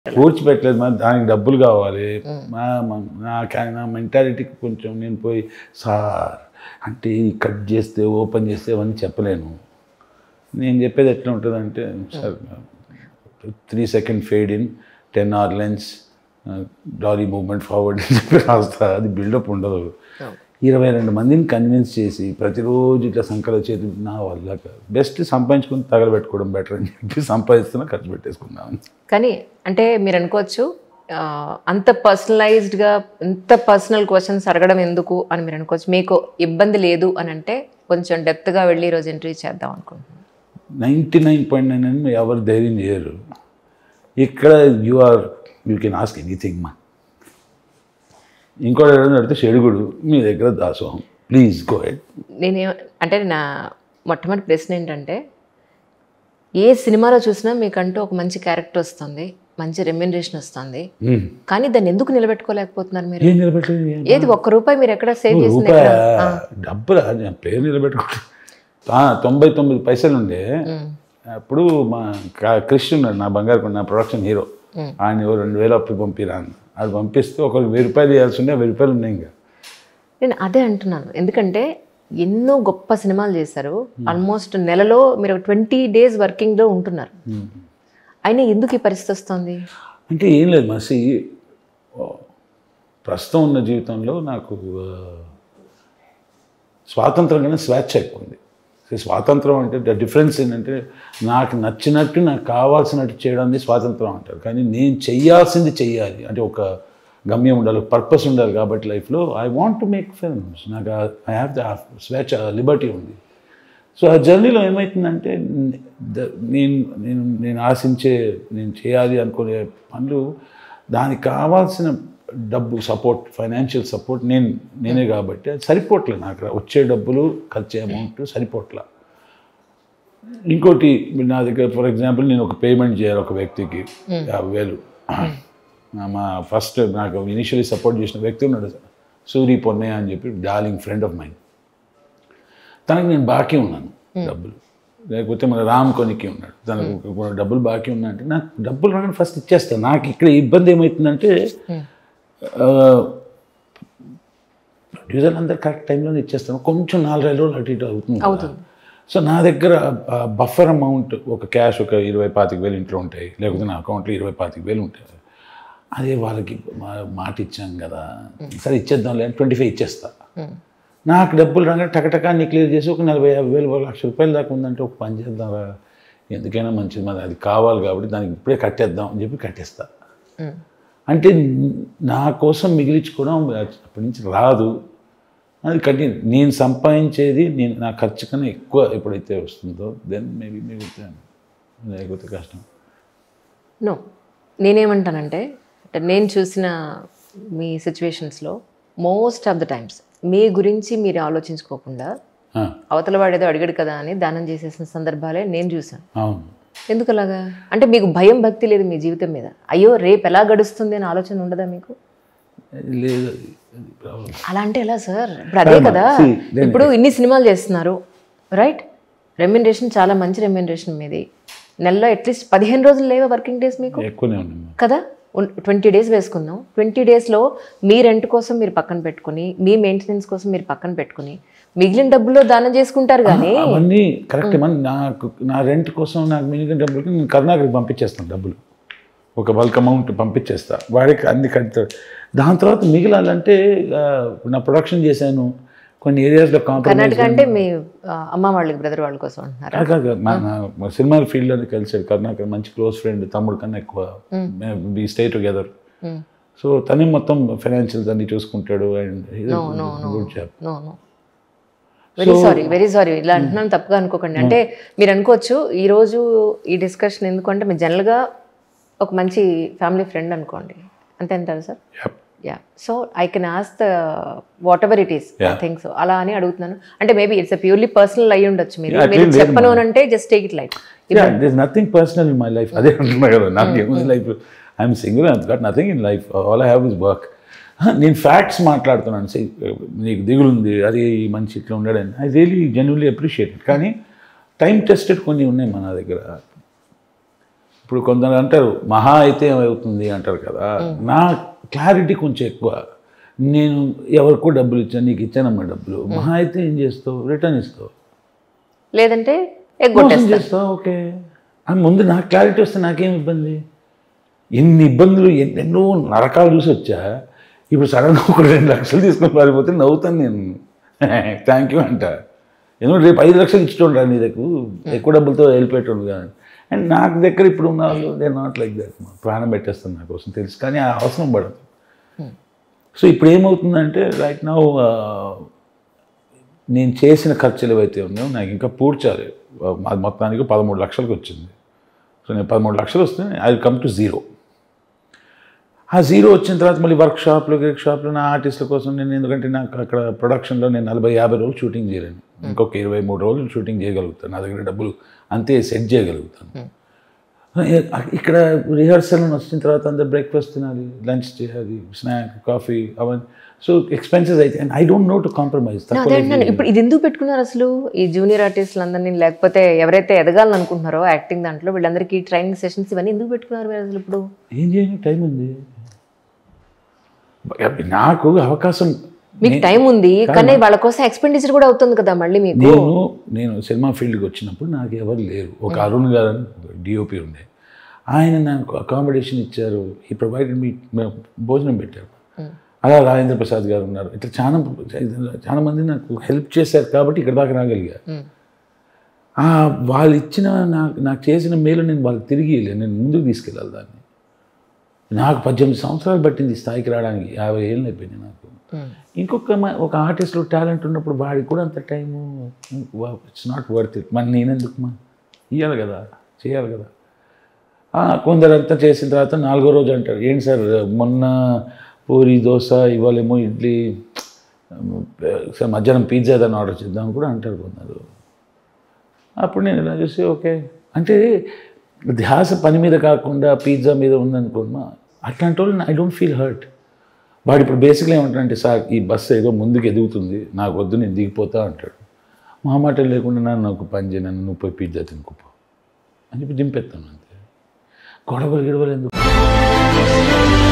పూడ్చిపెట్టలేదు మరి దానికి డబ్బులు కావాలి మా మా- నా కా- నా మెంటాలిటీకి కొంచెం నేను పోయి సార్ అంటే ఈ కట్ చేస్తే ఓపెన్ చేస్తే అవన్నీ చెప్పలేను నేను చెప్పేది ఎట్లా ఉంటుందంటే sir three second fade in ten or lens dolly movement forward అని చెప్పి రాస్తా అది బిల్డప్ ఉండదు ఇరవై రెండు మందిని కన్విన్స్ చేసి ప్రతిరోజు ఇట్లా సంకల చేతి నా వల్ల బెస్ట్ సంపాదించుకుని తగలబెట్టుకోవడం బెటర్ అని చెప్పి సంపాదిస్తున్నా ఖర్చు పెట్టేసుకున్నాను కానీ అంటే మీరు అనుకోవచ్చు ఆ, అంత పర్సనలైజ్డ్గా ఇంత పర్సనల్ క్వశ్చన్స్ అడగడం ఎందుకు అని మీరు అనుకోవచ్చు మీకు ఇబ్బంది లేదు అని అంటే కొంచెం డెప్త్గా వెళ్ళి ఈరోజు ఇంటర్వ్యూ చేద్దాం అనుకుంటున్నాను నైంటీ నైన్ పాయింట్ నైన్ అని ఎవరు ధైర్యం చేయరు ఇక్కడ you are you can ask anything మా ఇంకోటి ఎవరైనా అడిగితే చెడుగుడు మీ దగ్గర దాసోహం ప్లీజ్ గో హెడ్ నేనే అంటే నా మొట్టమొదటి ప్రశ్న ఏంటంటే ఏ సినిమాలో చూసినా మీకంటూ ఒక మంచి క్యారెక్టర్ వస్తుంది మంచి రెమ్యునరేషన్ వస్తుంది కానీ దాన్ని ఎందుకు నిలబెట్టుకోలేకపోతున్నారు మీరు ఏం నిలబెట్టలేదు ఏం? ఏది ఒక్క రూపాయి మీరు ఎక్కడ సేవ్ చేసింది రూపాయ ఎక్కడ? డబ్బులా నేను పేరు నిలబెట్టుకుంటా ఆ, తొంభై తొమ్మిది పైసలు ఉండే అప్పుడు మా కా- క్రిష్ ఉన్నాడు నా బంగారు కొండ, నా ప్రొడక్షన్ హీరో ఆయన ఎవరు రెండు వేలు అప్పు పంపిరా అని అది పంపిస్తే ఒక వెయ్యి రూపాయలు ఇవ్వాల్సి ఉండే వెయ్యి రూపాయలు ఉన్నాయి ఇంకా నేను అదే అంటున్నాను ఎందుకంటే ఎన్నో గొప్ప సినిమాలు చేశారు ఆల్మోస్ట్ నెలలో మీరు ట్వంటీ డేస్ వర్కింగ్లో ఉంటున్నారు అయినా ఎందుకు ఈ పరిస్థితి వస్తుంది అంటే ఏం లేదు మసి ప్రస్తుతం ఉన్న జీవితంలో నాకు ఆ, స్వాతంత్రం కన్నా స్వేచ్ఛ ఎక్కువ ఉంది సో స్వాతంత్రం అంటే ద డిఫరెన్స్ ఏంటంటే నాకు నచ్చినట్టు నాకు కావాల్సినట్టు చేయడానికి స్వాతంత్రం అంటారు కానీ నేను చెయ్యాల్సింది చెయ్యాలి అంటే ఒక గమ్యం ఉండాలి పర్పస్ ఉండాలి కాబట్టి లైఫ్లో I want to make films నాకు ఐ హ్యావ్ ద స్వేచ్ఛ లిబర్టీ ఉంది సో ఆ జర్నీలో ఏమవుతుందంటే ద- నేను నేను నేను ఆశించే నేను చేయాలి అనుకునే పనులు దానికి కావాల్సిన డబ్బు సపోర్ట్ ఫైనాన్షియల్ సపోర్ట్ నేను నేనే కాబట్టి అది సరిపోవట్లే నాకు వచ్చే డబ్బులు ఖర్చు అమౌంట్ సరిపోట్లా ఇంకోటి నా దగ్గర ఫర్ ఎగ్జాంపుల్ నేను ఒక పేమెంట్ చేయాలి ఒక వ్యక్తికి యాభై వేలు మా ఫస్ట్ నాకు ఇనిషియలీ సపోర్ట్ చేసిన వ్యక్తి ఉన్నాడు సూరి పొన్నయ్య అని చెప్పి డార్లింగ్ ఫ్రెండ్ ఆఫ్ మైండ్ తనకి నేను బాకీ ఉన్నాను డబ్బులు లేకపోతే మన రామ్ కొనికి ఉన్నాడు తనకు ఒక డబ్బులు బాకీ ఉన్నా అంటే నాకు డబ్బులు రాగానే ఫస్ట్ ఇచ్చేస్తాను నాకు ఇక్కడ ఇబ్బంది ఏమవుతుందంటే ప్రొడ్యూసర్ అందరు కరెక్ట్ టైంలో ఇచ్చేస్తాను కొంచెం నాలుగైదు రోజులు అటు ఇటు అవుతుంది కదా. అవుతుంది. సో నా దగ్గర బఫర్ అమౌంట్ ఒక క్యాష్ ఒక ఇరవై పాతిక వేలు ఇంట్లో ఉంటాయి లేకపోతే నా అకౌంట్లో ఇరవై పాతిక వేలు ఉంటాయి అదే వాళ్ళకి మా- మాట ఇచ్చాం కదా సరే ఇచ్చేద్దాం లేదు ట్వంటీ ఫైవ్ ఇచ్చేస్తా ఉమ్. నాకు డబ్బులు రాగా టకటకాన్ని క్లియర్ చేసి ఒక నలభై యాభై వేలు ఒక లక్ష రూపాయలు దాకా ఉందంటే ఒక పని చేద్దాం రా. ఎందుకైనా మంచిది మరి అది కావాలి కాబట్టి దానికి ఇప్పుడే కట్టేద్దాం అని చెప్పి కట్టేస్తా ఉమ్. అంటే నా కోసం మిగిలించుకోవడం అప్పటి నుంచి రాదు అది కంటిన్యూ నేను సంపాదించేది నేను నా ఖర్చు కన్నా ఎక్కువ ఎప్పుడైతే వస్తుందో దెన్ మేబీ మిగులుతాను లేకపోతే కష్టం నో నేనేమంటానంటే అంటే నేను చూసిన మీ సిచ్యువేషన్స్లో మోస్ట్ ఆఫ్ ద టైమ్స్ మీ గురించి మీరు ఆలోచించుకోకుండా ఆ, అవతల వాడేదో అడిగాడు కదా అని దానం చేసేసిన సందర్భాలే నేను చూశాను అవును ఎందుకు అలాగా అంటే మీకు భయం భక్తి లేదు మీ జీవితం మీద అయ్యో రేపు ఎలా గడుస్తుంది అని ఆలోచన ఉండదా మీకు లేదు అది ప్రాబ్లం అలా అంటే ఎలా సార్ ఇప్పుడు అదే కదా See, then- ఇప్పుడు ఇన్ని సినిమాలు చేస్తున్నారు రైట్ రెమ్యునరేషన్ చాలా మంచి రెమ్యునరేషన్ మీది నెలలో అట్లీస్ట్ పదిహేను రోజులు లేవా వర్కింగ్ డేస్ మీకు ఎక్కువనే ఉన్నాయి కదా ట్వంటీ డేస్ వేసుకుందాం ట్వంటీ డేస్లో మీ రెంట్ కోసం మీరు పక్కన పెట్టుకుని మీ మెయింటెనెన్స్ కోసం మీరు పక్కన పెట్టుకుని మిగిలిన డబ్బుల్లో దానం చేసుకుంటారు కానీ అవన్నీ కరెక్ట్ మన నాకు నా రెంట్ కోసం నాకు మిగిలిన డబ్బులకి నేను కర్ణాటకకి పంపించేస్తాను డబ్బులు ఒక బల్క్ అమౌంట్ పంపించేస్తా వాడికి అన్ని కడతాడు దాని తర్వాత మిగిలాలంటే ఆ, నా ప్రొడక్షన్ చేశాను కొన్ని ఏరియాస్లో కాంప్రమైజ్ కర్ణాటక అంటే మీ ఆ, అమ్మ వాళ్ళకి బ్రదర్ వాళ్ళ కోసం అంటున్నారు కాదు మా మా సినిమా ఫీల్డ్లోనే కలిసాడు కర్ణాకర్ మంచి క్లోజ్ ఫ్రెండ్ తమ్ముడు కన్నా ఎక్కువ బీ స్టే టుగెదర్ సో తనే మొత్తం ఫైనాన్షియల్స్ అన్ని చూసుకుంటాడు and good job no no very sorry very sorry ఇలా అంటున్నాను తప్పుగా అనుకోకండి అంటే మీరు అనుకోవచ్చు ఈ రోజు ఈ డిస్కషన్ ఎందుకంటే మీరు జనరల్గా ఒక మంచి ఫ్యామిలీ ఫ్రెండ్ అనుకోండి అంతే అంటారు sir yeah so I can as the whatever it is I think so అలా అని అడుగుతున్నాను అంటే మేబీ ఇట్స్ ప్యూర్లీ పర్సనల్ అయి ఉండొచ్చు మీరు Yeah, మీరు అట్లేం లేదు చెప్పను అని అంటే just take it light this nothing personal in my life అదే అంటున్నా కదా నాకు ఏముంది life I'm single I got nothing in life all I have is work నేను ఫ్యాక్ట్స్ మాట్లాడుతున్నాను See, నీకు దిగులుంది అది ఈ మనిషి ఇట్లా ఉండడని ఐ రియలీ జెన్యున్లీ అప్రిషియేట్ కానీ టైం టెస్టెడ్ కొన్ని ఉన్నాయి మన దగ్గర ఇప్పుడు కొందరు అంటారు మహా అయితే ఏమవుతుంది అంటారు కదా నా క్లారిటీ కొంచెం ఎక్కువ నేను ఎవరికో డబ్బులు ఇచ్చాను నీకు ఇచ్చానమ్మా డబ్బులు మహా అయితే ఏం చేస్తావు రిటర్న్ ఇస్తావు లేదంటే మోసం ఎగ్గొట్టేస్తారు చేస్తావు ఓకే ఆ ముందు నాకు క్లారిటీ వస్తే నాకేం ఇబ్బంది ఎన్ని ఇబ్బందులు ఎన్నెన్నో నరకాలు చూసి వచ్చా ఇప్పుడు సడన్గా ఒక రెండు లక్షలు తీసుకొని పారిపోతే నవ్వుతాను నేను థ్యాంక్ యూ అంట ఎందుకంటే రేపు ఐదు లక్షలు ఇచ్చేటోడు నీ దగ్గర ఎక్కువ డబ్బులతో వెళ్ళిపోయేటోడు కానీ అండ్ నాకు దగ్గర ఇప్పుడు ఉన్న వాళ్ళు దే నాట్ లైక్ దట్ ప్రాణం పెట్టేస్తాను నా కోసం తెలుసు కానీ ఆ అవసరం పడదు సో ఇప్పుడు ఏమవుతుందంటే రైట్ నౌ నేను చేసిన ఖర్చులు ఏవైతే ఉన్నాయో నాకు ఇంకా పూడ్చాలి అది మొత్తానికి పదమూడు లక్షలకు వచ్చింది సో నేను పదమూడు లక్షలు వస్తే ఐ కమ్ టు జీరో ఆ జీరో వచ్చిన తర్వాత మళ్ళీ వర్క్ షాప్లు వర్క్ షాప్లు నా ఆర్టిస్టుల కోసం నేను ఎందుకంటే నాకు అక్కడ ప్రొడక్షన్లో నేను నలభై యాభై రోజులు షూటింగ్ చేయలేను ఇంకొక ఇరవై మూడు రోజులు షూటింగ్ చేయగలుగుతాను నా దగ్గర డబ్బులు అంతే సెట్ చేయగలుగుతాను ఇక్కడ రిహార్సల్ వచ్చిన తర్వాత అందరు బ్రేక్ఫాస్ట్ తినాలి లంచ్ చేయాలి స్నాక్ కాఫీ అవన్నీ సో ఎక్స్పెన్సెస్ అయితే and I don't know to compromise నా అదే అంటున్నాను ఇప్పుడు ఇది ఎందుకు పెట్టుకున్నారు అసలు ఈ జూనియర్ ఆర్టిస్టులు అందరినీ లేకపోతే ఎవరైతే ఎదగాలని అనుకుంటున్నారో యాక్టింగ్ దాంట్లో వీళ్ళందరికీ ట్రైనింగ్ సెషన్స్ ఇవన్నీ ఎందుకు పెట్టుకున్నారు మీరు అసలు ఇప్పుడు ఏం చేయని టైం ఉంది నాకు అవకాశం మీకు టైం ఉంది కానీ వాళ్ళ కోసం ఎక్స్పెండిచర్ కూడా అవుతుంది కదా మళ్ళీ మీకు నేను నేను సినిమా ఫీల్డ్కి వచ్చినప్పుడు నాకు ఎవరు లేరు ఒక అరుణ్ గారు అని డిఓపి ఉండే ఆయన నాకు అకామిడేషన్ ఇచ్చారు ఈ ప్రొవైడెడ్ మీ భోజనం పెట్టారు అలా రాజేంద్ర ప్రసాద్ గారు ఉన్నారు ఇట్లా చాలా చాలా మంది నాకు హెల్ప్ చేశారు కాబట్టి ఇక్కడ దాకా రాగలిగా మ్మ్. ఆ వాళ్ళు ఇచ్చిన నాకు నాకు చేసిన మేలు నేను వాళ్ళకి తిరిగి ఇవ్వలేను. నేను ముందుకు తీసుకెళ్ళాలి దాన్ని నాకు పద్దెనిమిది సంవత్సరాలు పట్టింది ఈ స్థాయికి రావడానికి యాభై ఏళ్ళు అయిపోయింది నాకు మ్మ్. ఇంకొక మ- ఒక ఆర్టిస్ట్లో టాలెంట్ ఉన్నప్పుడు వాడికి కూడా అంత time it's not worth it మరి నేనెందుకు మా ఇవ్వాలి కదా చేయాలి కదా ఆ, కొందరంతా చేసిన తర్వాత నాలుగో రోజు అంటారు ఏంటి సార్ మొన్న పూరి దోశ ఇవ్వాలేమో ఇడ్లీ సార్ మధ్యాహ్నం పిజ్జా ఏదైనా ఆర్డర్ చేద్దాం కూడా అంటారు కొందరు అప్పుడు నేను ఇలా చూసి ఓకే అంటే ధ్యాస పని మీద కాకుండా పిజ్జా మీద ఉందనుకోమా అట్లాంటి వాళ్ళు ఐ డోంట్ ఫీల్ హర్ట్ వాడు ఇప్పుడు బేసిక్గా ఏమంటాడంటే సార్ ఈ బస్సు ఏదో ముందుకు ఎదుగుతుంది నాకు వద్దు నేను దిగిపోతా అంటాడు మా మాట లేకుండా నన్ను నాకు పని చేయ నన్ను నువ్వు పోయి పిజ్జా తినుకుపో అని చెప్పి దింపేస్తాను అంతే గొడవలు గిడవలు ఎందుకు